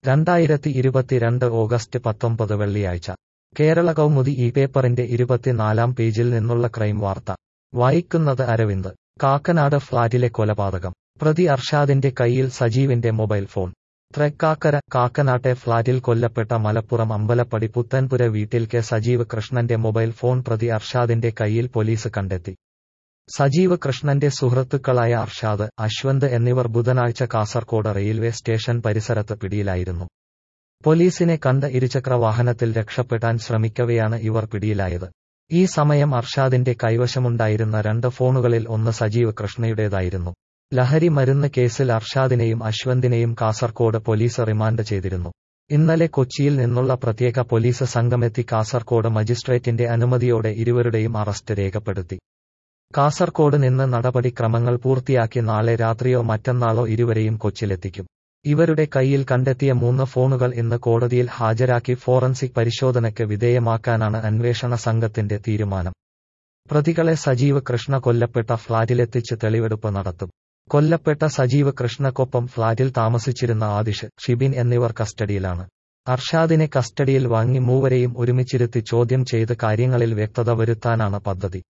രണ്ടായിരത്തി ഇരുപത്തിരണ്ട് ഓഗസ്റ്റ് പത്തൊമ്പത് വെള്ളിയാഴ്ച കേരള കൗമുദി ഈ പേപ്പറിന്റെ ഇരുപത്തിനാലാം പേജിൽ നിന്നുള്ള ക്രൈം വാർത്ത വായിക്കുന്നത് അരവിന്ദ് കാക്കനാട് ഫ്ളാറ്റിലെ കൊലപാതകം പ്രതി അർഷാദിന്റെ കയ്യിൽ സജീവിന്റെ മൊബൈൽ ഫോൺ തൃക്കാക്കര കാക്കനാട്ടെ ഫ്ളാറ്റിൽ കൊല്ലപ്പെട്ട മലപ്പുറം അമ്പലപ്പടി പുത്തൻപുര വീട്ടിൽ കെ സജീവ് കൃഷ്ണന്റെ മൊബൈൽ ഫോൺ പ്രതി അർഷാദിന്റെ കയ്യിൽ പോലീസ് കണ്ടെത്തി സജീവ് കൃഷ്ണന്റെ സുഹൃത്തുക്കളായ അർഷാദ് അശ്വന്ത് എന്നിവർ ബുധനാഴ്ച കാസർകോട് റെയിൽവേ സ്റ്റേഷൻ പരിസരത്ത് പിടിയിലായിരുന്നു പോലീസിനെ കണ്ട് ഇരുചക്ര വാഹനത്തിൽ രക്ഷപ്പെടാൻ ശ്രമിക്കവെയാണ് ഇവർ പിടിയിലായത് ഈ സമയം അർഷാദിന്റെ കൈവശമുണ്ടായിരുന്ന രണ്ട് ഫോണുകളിൽ ഒന്ന് സജീവ് കൃഷ്ണയുടേതായിരുന്നു ലഹരി മരുന്ന് കേസിൽ അർഷാദിനെയും അശ്വന്തിനെയും കാസർകോട് പോലീസ് റിമാൻഡ് ചെയ്തിരുന്നു ഇന്നലെ കൊച്ചിയിൽ നിന്നുള്ള പ്രത്യേക പോലീസ് സംഘമെത്തി കാസർകോട് മജിസ്ട്രേറ്റിന്റെ അനുമതിയോടെ ഇരുവരുടെയും അറസ്റ്റ് രേഖപ്പെടുത്തി കാസർകോട് നിന്ന് നടപടിക്രമങ്ങൾ പൂർത്തിയാക്കി നാളെ രാത്രിയോ മറ്റന്നാളോ ഇരുവരെയും കൊച്ചിയിലെത്തിക്കും ഇവരുടെ കയ്യിൽ കണ്ടെത്തിയ മൂന്ന് ഫോണുകൾ ഇന്ന് കോടതിയിൽ ഹാജരാക്കി ഫോറൻസിക് പരിശോധനയ്ക്ക് വിധേയമാക്കാനാണ് അന്വേഷണ സംഘത്തിന്റെ തീരുമാനം പ്രതികളെ സജീവ് കൃഷ്ണ കൊല്ലപ്പെട്ട ഫ്ളാറ്റിലെത്തിച്ച് തെളിവെടുപ്പ് നടത്തും കൊല്ലപ്പെട്ട സജീവ് കൃഷ്ണക്കൊപ്പം ഫ്ളാറ്റിൽ താമസിച്ചിരുന്ന ആദിഷ് ഷിബിൻ എന്നിവർ കസ്റ്റഡിയിലാണ് അർഷാദിനെ കസ്റ്റഡിയിൽ വാങ്ങി മൂവരെയും ഒരുമിച്ചിരുത്തി ചോദ്യം ചെയ്ത് കാര്യങ്ങളിൽ വ്യക്തത വരുത്താനാണ് പദ്ധതി